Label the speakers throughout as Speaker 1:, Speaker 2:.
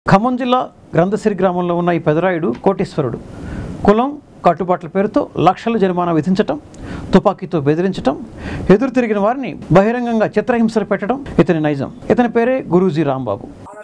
Speaker 1: ఖమ్మం జిల్లా గ్రంథసిరి గ్రామంలో ఉన్న ఈ పెదరాయుడు కోటీశ్వరుడు కులం కట్టుబాట్ల పేరుతో లక్షల జరిమానా విధించటం తుపాకీతో బెదిరించటం ఎదురు తిరిగిన వారిని బహిరంగంగా చిత్రహింసలు పెట్టడం ఇతని నైజం ఇతని పేరే గురూజీ రాంబాబు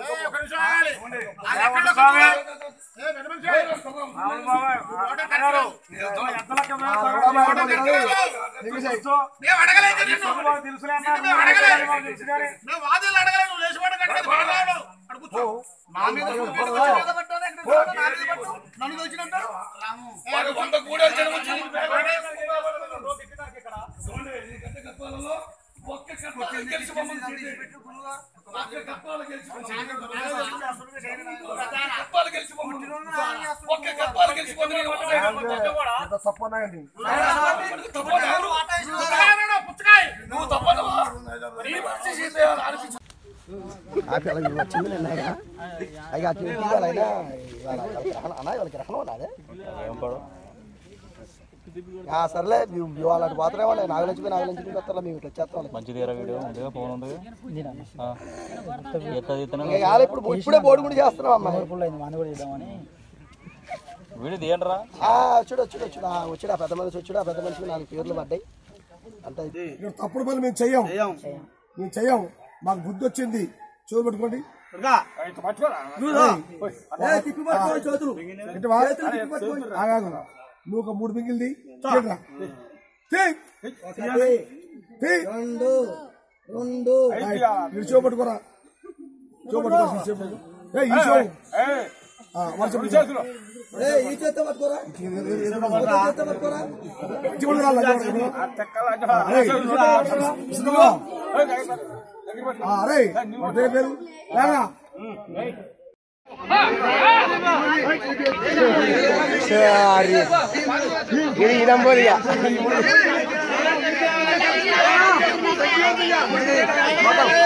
Speaker 2: ఆపి అలా వచ్చింది నిన్న ఆయన అయ్యా తీయాలైనా అన్నా వాళ్ళకి రకం ఉన్నదే ఆ, సర్లే ఇవాళ అటు పోతారేమో నాగలంచి నాగలంచి వస్తారా మేము ఇట్లా వచ్చేస్తాం
Speaker 3: మంచిది ఎరా వీడియో ఉందిగా ఫోన్ ఉందిగా ఆ. ఎత్తది ఎత్తనా
Speaker 2: ఇంకా ఇవాళ ఇప్పుడు ఇప్పుడే బోర్డు కూడా చేస్తున్నాం అమ్మాయి
Speaker 3: వీడియో తీయండి రా
Speaker 2: ఆ, వచ్చాడు వచ్చాడు వచ్చాడు ఆ, వచ్చాడు ఆ పెద్ద మనిషి వచ్చాడు ఆ పెద్ద మనిషికి నాలుగు పేర్లు పడ్డాయి అంత
Speaker 4: ఇక్కడ తప్పుడు పనులు మేము చెయ్యం మేము చెయ్యం మాకు బుద్ధి వచ్చింది చూడు పట్టుకోండి ఇటు వా. ఆగాగు. నువ్వు ఒక మూడు మిగిలింది రెండు రెండు మీరు చూపట్టుకోరా చూపట్టుకోరా చూపట్టుకో ఏయ్, ఈ చూ. ఆ, వాడు చెప్పు. ఏయ్, ఈ చేత్తో పట్టుకోరా ఈ చేత్తో పట్టుకోరా. ఇచ్చి పట్టుకోరా, లంచం పట్టుకోరా. ఆ, ఏయ్, ఇస్తున్నావా? ఆ, అరే వాడి పేరు పేరు లేరా
Speaker 2: ఇది ఈ నంబర్ ఇక
Speaker 4: మొత్తం